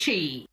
Chi.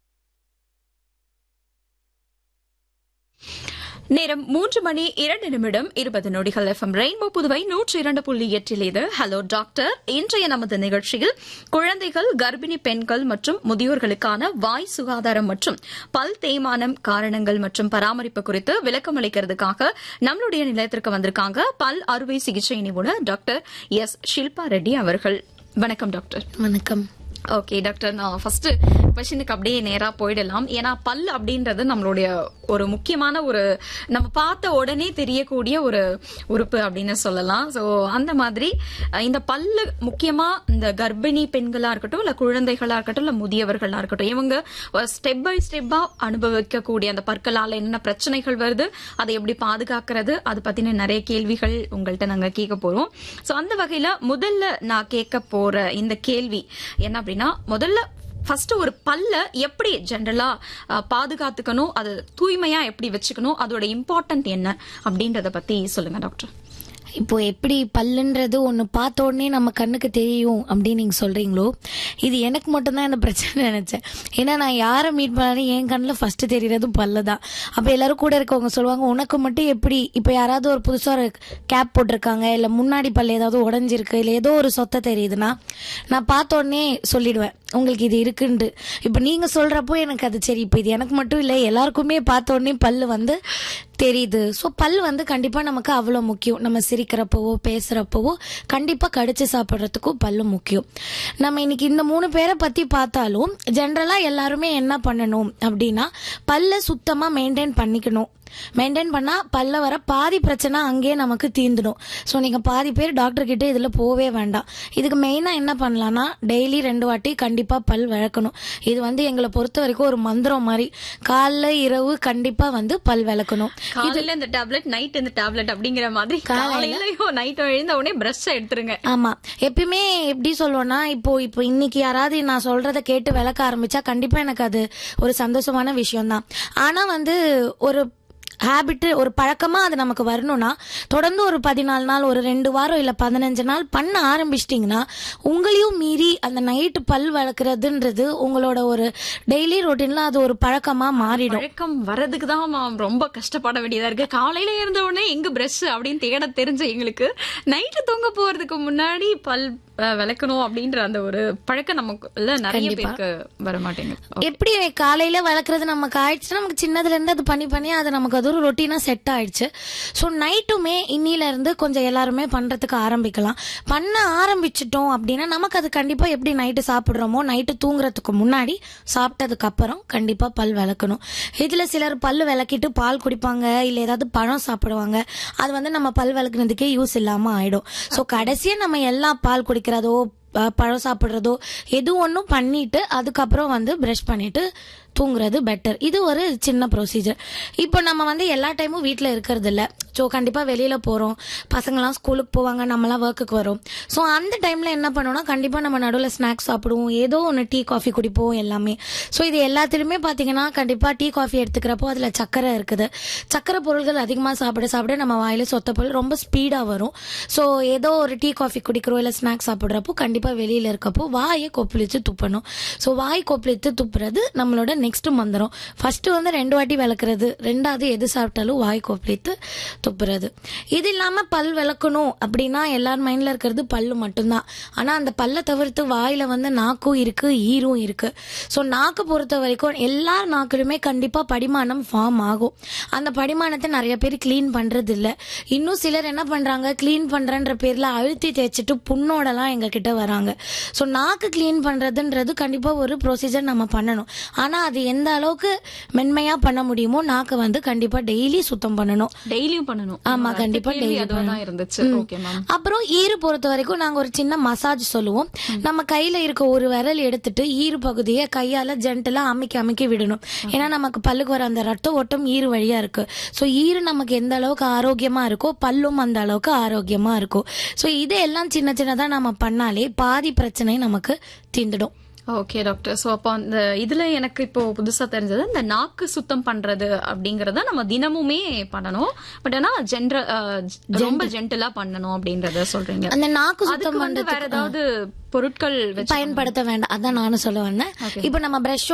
நேரம் மூன்று மணி இரண்டு நிமிடம் இருபது நொடிகள் எஃப்எம் ரெயின்போ புதுவை நூற்றி இரண்டு புள்ளி எட்டில் இது ஹலோ டாக்டர் இன்றைய நமது நிகழ்ச்சியில் குழந்தைகள் கர்ப்பிணி பெண்கள் மற்றும் முதியோர்களுக்கான வாய் சுகாதாரம் மற்றும் பல் தேய்மானம் காரணங்கள் மற்றும் பராமரிப்பு குறித்து விளக்கம் அளிக்கிறதுக்காக நம்மளுடைய நிலையத்திற்கு வந்திருக்காங்க பல் அறுவை சிகிச்சை நிபுணர் டாக்டர் எஸ் ஷில்பா ரெட்டி அவர்கள் வணக்கம் டாக்டர் வணக்கம் ஓகே டாக்டர் நான் ஃபர்ஸ்ட் கொஸ்டினுக்கு அப்படியே நேரா போயிடலாம் ஏன்னா பல் அப்படின்றது நம்மளுடைய ஒரு முக்கியமான ஒரு நம்ம பார்த்த உடனே தெரியக்கூடிய ஒரு உறுப்பு அப்படின்னு சொல்லலாம் ஸோ அந்த மாதிரி அஹ், இந்த பல்லு முக்கியமா இந்த கர்ப்பிணி பெண்களா இருக்கட்டும் இல்ல குழந்தைகளா இருக்கட்டும் இல்ல முதியவர்களா இருக்கட்டும் இவங்க ஸ்டெப் பை ஸ்டெப்பா அனுபவிக்கக்கூடிய அந்த பற்களால என்ன பிரச்சனைகள் வருது அதை எப்படி பாதுகாக்கிறது அது பத்தின நிறைய கேள்விகள் உங்கள்கிட்ட நாங்க கேட்க போறோம் ஸோ அந்த வகையில முதல்ல நான் கேட்க போற இந்த கேள்வி என்ன அப்படின்னா முதல்ல ஃபர்ஸ்ட் ஒரு பல்ல எப்படி ஜென்ரலா பாதுகாத்துக்கணும் அது தூய்மையா எப்படி வச்சுக்கணும் அதோட இம்பார்ட்டன்ட் என்ன அப்படின்றத பத்தி சொல்லுங்க டாக்டர் இப்போ எப்படி பல்லுன்றது ஒன்று பார்த்த உடனே நம்ம கண்ணுக்கு தெரியும் அப்படின்னு நீங்கள் சொல்கிறீங்களோ இது எனக்கு மட்டும்தான் இந்த பிரச்சனை நினச்சேன் ஏன்னா நான் யாரை மீட் பண்ணாலும் என் கண்ணில் ஃபஸ்ட்டு தெரியறது பல்லு தான் அப்போ எல்லாரும் கூட இருக்கவங்க சொல்லுவாங்க உனக்கு மட்டும் எப்படி இப்போ யாராவது ஒரு புதுசாக ஒரு கேப் போட்டிருக்காங்க இல்லை முன்னாடி பல் ஏதாவது உடஞ்சிருக்கு இல்லை ஏதோ ஒரு சொத்தை தெரியுதுன்னா நான் பார்த்த உடனே சொல்லிடுவேன் உங்களுக்கு இது இருக்குன்ட்டு இப்போ நீங்கள் சொல்கிறப்போ எனக்கு அது சரி இப்போ இது எனக்கு மட்டும் இல்லை எல்லாருக்குமே பார்த்த உடனே பல்லு வந்து தெரியுது ஸோ பல் வந்து கண்டிப்பாக நமக்கு அவ்வளோ முக்கியம் நம்ம சிரிக்கிறப்பவோ பேசுகிறப்பவோ கண்டிப்பாக கடிச்சு சாப்பிட்றதுக்கும் பல்லு முக்கியம் நம்ம இன்னைக்கு இந்த மூணு பேரை பற்றி பார்த்தாலும் ஜென்ரலாக எல்லாருமே என்ன பண்ணணும் அப்படின்னா பல்லை சுத்தமாக மெயின்டைன் பண்ணிக்கணும் மெயின்டைன் பண்ணால் பல்ல வர பாதி பிரச்சனை அங்கேயே நமக்கு தீர்ந்துடும் ஸோ நீங்கள் பாதி பேர் டாக்டர் கிட்ட இதில் போவே வேண்டாம் இதுக்கு மெயினாக என்ன பண்ணலாம்னா டெய்லி ரெண்டு வாட்டி கண்டிப்பாக பல் விளக்கணும் இது வந்து எங்களை பொறுத்த வரைக்கும் ஒரு மந்திரம் மாதிரி காலைல இரவு கண்டிப்பாக வந்து பல் விளக்கணும் காலையில இந்த டேப்லெட் நைட் இந்த டேப்லெட் அப்படிங்கிற மாதிரி காலையிலயோ நைட்டோ எழுந்த உடனே பிரஷ் எடுத்துருங்க ஆமா எப்பயுமே எப்படி சொல்லுவோம்னா இப்போ இப்போ இன்னைக்கு யாராவது நான் சொல்றத கேட்டு விளக்க ஆரம்பிச்சா கண்டிப்பா எனக்கு அது ஒரு சந்தோஷமான விஷயம் தான் ஆனா வந்து ஒரு ஹேபிட் ஒரு பழக்கமா அது நமக்கு வரணும்னா தொடர்ந்து ஒரு பதினாலு நாள் ஒரு ரெண்டு வாரம் இல்ல பதினஞ்சு நாள் பண்ண ஆரம்பிச்சிட்டிங்கன்னா உங்களையும் மீறி அந்த நைட்டு பல் வளர்க்குறதுன்றது உங்களோட ஒரு டெய்லி ரொட்டீன்ல அது ஒரு பழக்கமா மாறிடும் பழக்கம் வர்றதுக்கு தான் மாம் ரொம்ப கஷ்டப்பட வேண்டியதா இருக்கு காலையில இருந்த உடனே எங்க பிரஷ் அப்படின்னு தேட தெரிஞ்ச எங்களுக்கு நைட்டு தூங்க போறதுக்கு முன்னாடி பல் அஹ், விளக்கணும் அப்படின்ற அந்த ஒரு பழக்கம் நமக்கு நிறைய பேருக்கு வர மாட்டேங்குது எப்படி காலையில வளர்க்குறது நமக்கு ஆயிடுச்சுன்னா நமக்கு சின்னதுல இருந்து அது பண்ணி பண்ணி அது நமக்கு அது ஒரு ரொட்டீனா செட் ஆயிடுச்சு ஸோ நைட்டுமே இன்னில இருந்து கொஞ்சம் எல்லாருமே பண்றதுக்கு ஆரம்பிக்கலாம் பண்ண ஆரம்பிச்சிட்டோம் அப்படின்னா நமக்கு அது கண்டிப்பா எப்படி நைட்டு சாப்பிடுறோமோ நைட்டு தூங்குறதுக்கு முன்னாடி சாப்பிட்டதுக்கு அப்புறம் கண்டிப்பா பல் விளக்கணும் இதுல சிலர் பல் விளக்கிட்டு பால் குடிப்பாங்க இல்ல ஏதாவது பழம் சாப்பிடுவாங்க அது வந்து நம்ம பல் விளக்குனதுக்கே யூஸ் இல்லாம ஆயிடும் ஸோ கடைசியா நம்ம எல்லா பால் குடிக்கிறதோ ப- பழம் சாப்பிட்றதோ எது ஒன்றும் பண்ணிட்டு அதுக்கப்புறம் வந்து ப்ரஷ் பண்ணிட்டு தூங்குறது பெட்டர் இது ஒரு சின்ன ப்ரொசீஜர் இப்போ நம்ம வந்து எல்லா டைமும் வீட்டில் இருக்கிறது இல்ல ஸோ கண்டிப்பாக வெளியில் போகிறோம் பசங்களாம் ஸ்கூலுக்கு போவாங்க நம்மளாம் ஒர்க்குக்கு வரோம் ஸோ அந்த டைமில் என்ன பண்ணுவோம்னா கண்டிப்பாக நம்ம நடுவில் ஸ்நாக்ஸ் சாப்பிடுவோம் ஏதோ ஒன்று டீ காஃபி குடிப்போம் எல்லாமே ஸோ இது எல்லாத்துலேயுமே பார்த்தீங்கன்னா கண்டிப்பாக டீ காஃபி எடுத்துக்கிறப்போ அதில் சக்கரை இருக்குது சக்கரை பொருள்கள் அதிகமாக சாப்பிட சாப்பிட நம்ம வாயில் சொத்தப்பல் ரொம்ப ஸ்பீடாக வரும் ஸோ ஏதோ ஒரு டீ காஃபி குடிக்கிறோம் இல்லை ஸ்நாக்ஸ் சாப்பிட்றப்போ கண்டிப்பாக வெளியில் இருக்கப்போ வாயை கொப்பளித்து துப்பணும் ஸோ வாய் கொப்பளித்து துப்புறது நம்மளோட நெக்ஸ்ட் மந்திரம் ஃபர்ஸ்ட் வந்து ரெண்டு வாட்டி விளக்குறது ரெண்டாவது எது சாப்பிட்டாலும் வாய் கொப்பளித்து துப்புறது இது இல்லாமல் பல் விளக்கணும் அப்படின்னா எல்லார் மைண்டில் இருக்கிறது பல்லு மட்டும்தான் ஆனால் அந்த பல்லை தவிர்த்து வாயில் வந்து நாக்கும் இருக்கு ஈரும் இருக்கு ஸோ நாக்கு பொறுத்த வரைக்கும் எல்லா நாக்கிலுமே கண்டிப்பாக படிமானம் ஃபார்ம் ஆகும் அந்த படிமானத்தை நிறைய பேர் க்ளீன் பண்றது இல்ல இன்னும் சிலர் என்ன பண்றாங்க க்ளீன் பண்றேன்ற பேர்ல அழுத்தி தேய்ச்சிட்டு புண்ணோடலாம் எங்க கிட்ட வராங்க ஸோ நாக்கு க்ளீன் பண்றதுன்றது கண்டிப்பா ஒரு ப்ரொசீஜர் நம்ம பண்ணணும் ஆனா அது எந்த அளவுக்கு மென்மையா பண்ண முடியுமோ நாக்கு வந்து கண்டிப்பா டெய்லி சுத்தம் பண்ணணும் டெய்லியும் பண்ணணும் ஆமா, கண்டிப்பா கேள்வி daily அதுவா தான் பண்ணணும். இருந்துச்சு ஓகே மேம் அப்புறம் ஈறு பொறுத்த வரைக்கும் நாங்க ஒரு சின்ன மசாஜ் சொல்லுவோம் நம்ம கையில இருக்க ஒரு விரல் எடுத்துட்டு ஈறு பகுதியை கையால ஜென்டலா அமைக்கி அமைக்கி விடணும் ஏன்னா நமக்கு பல்லுக்கு வர அந்த ரத்த ஓட்டம் ஈறு வழியா இருக்கு ஸோ ஈறு நமக்கு எந்த அளவுக்கு ஆரோக்கியமா இருக்கோ பல்லும் அந்த அளவுக்கு ஆரோக்கியமா இருக்கும் ஸோ இது எல்லாம் சின்ன சின்னதா நம்ம பண்ணாலே பாதி பிரச்சனை நமக்கு தீர்ந்துடும் ஓகே டாக்டர் சோ அப்போ அந்த இதுல எனக்கு இப்போ புதுசா தெரிஞ்சது இந்த நாக்கு சுத்தம் பண்றது அப்படிங்கறத நம்ம தினமுமே பண்ணணும் பட் ஆனா ஜென்ரல் ரொம்ப ஜென்டலா பண்ணணும் அப்படின்றத சொல்றீங்க அந்த நாக்கு அதுக்கு சுத்தம் வந்து வேற ஏதாவது பொருட்கள் வச்சு பயன்படுத்த வேண்டாம் அதான் நானும் சொல்ல வந்தேன் இப்போ நம்ம பிரஷ்